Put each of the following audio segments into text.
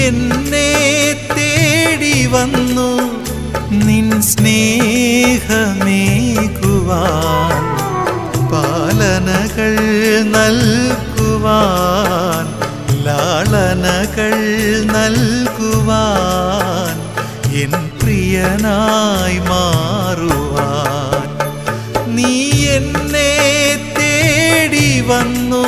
എന്നെ തേടി വന്നു നിൻ സ്നേഹമേകുവാൻ പാലനകൾ നൽകുവാൻ ലാളനകൾ നൽകുവാൻ എൻ പ്രിയനായി മാറുവാൻ നീ എന്നെ തേടി വന്നു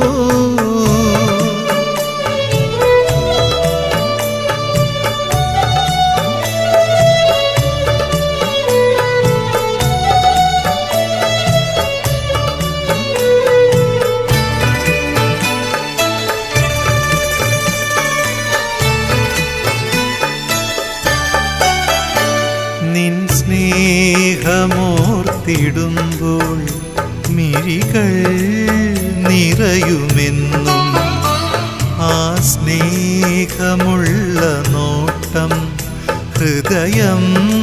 നിൻ സ്നേഹമോർത്തിടുമ്പോൾ മിഴികൾ നിറയുമെന്നും ആ സ്നേഹമുള്ള നോട്ടം ഹൃദയം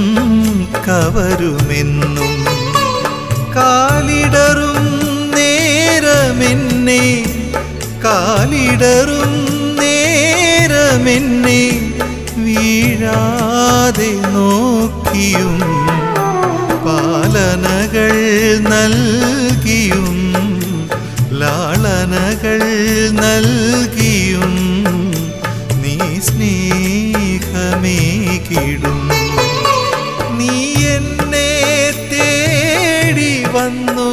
കവരുമെന്നും കാലിടറും നേരമെന്നെ കാലിടറും നേരമെന്നെ വീഴാതെ നോക്കിയും പാലനകൾ നൽകിയും ലാളനകൾ നൽകിയും നീ സ്നേഹമേകിടും നീ എന്നെ തേടി വന്നു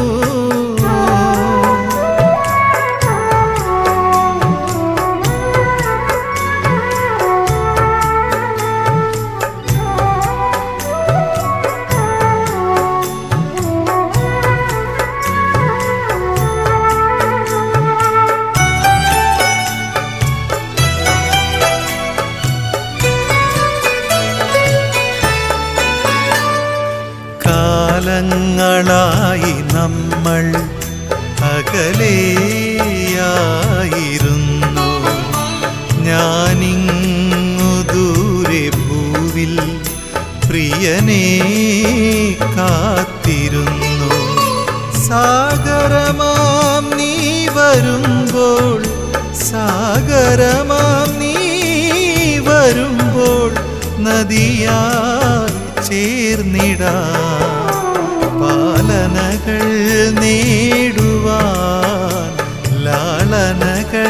കാലങ്ങളായി നമ്മൾ അകലെയായിരുന്നു ഞാനിങ്ങു ദൂരെ ഭൂവിൽ പ്രിയനെ കാത്തിരുന്നു സാഗരമാം നീ വരുമ്പോൾ സാഗരമാം നീ വരുമ്പോൾ നദിയായി ചേർന്നിടാ പാലനകൾ നേടുവാൻ ലാളനകൾ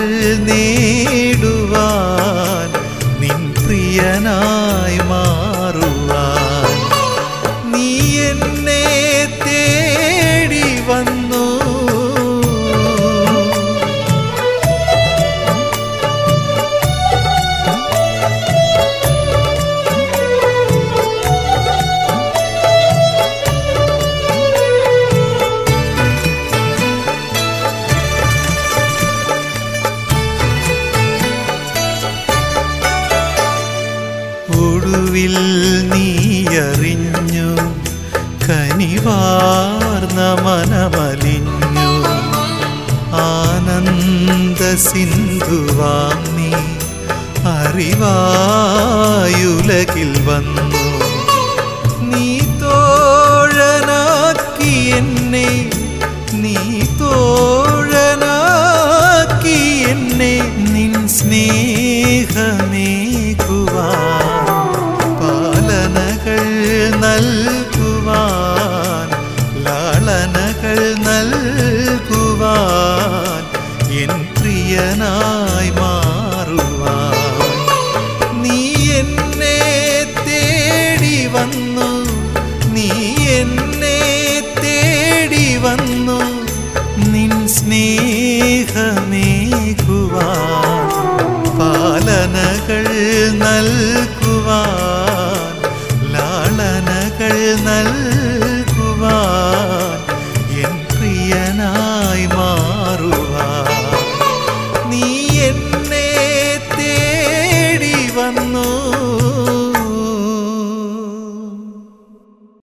നേടുവാൻ നിൻ പ്രിയനായി മാറുവാൻ നീ എന്നെ തേടി വന്നു ഒടുവിൽ നീയറിഞ്ഞു കനിവാർന്ന മനമലിഞ്ഞു ആനന്ദ സിന്ധുവാം നീ അറിവായുലകിൽ വന്നു നീ തോഴനാക്കി എന്നെ നീ തോഴനാക്കി എന്നെ നിൻ സ്നേഹമേകുവാൻ പാലനകൾ നൽകുവാൻ ലാളനകൾ നൽകുവാൻ എൻ പ്രിയനായി മാറുവാൻ നീ എന്നെ തേടി വന്നു നീ എന്നെ തേടി വന്നു നിൻ സ്നേഹമേകുവാൻ പാലനകൾ നൽകുവാൻ ലാളനകൾ നൽകുവാൻ എൻ പ്രിയനായി മാറുവാൻ നീ എന്നെ തേടി വന്നു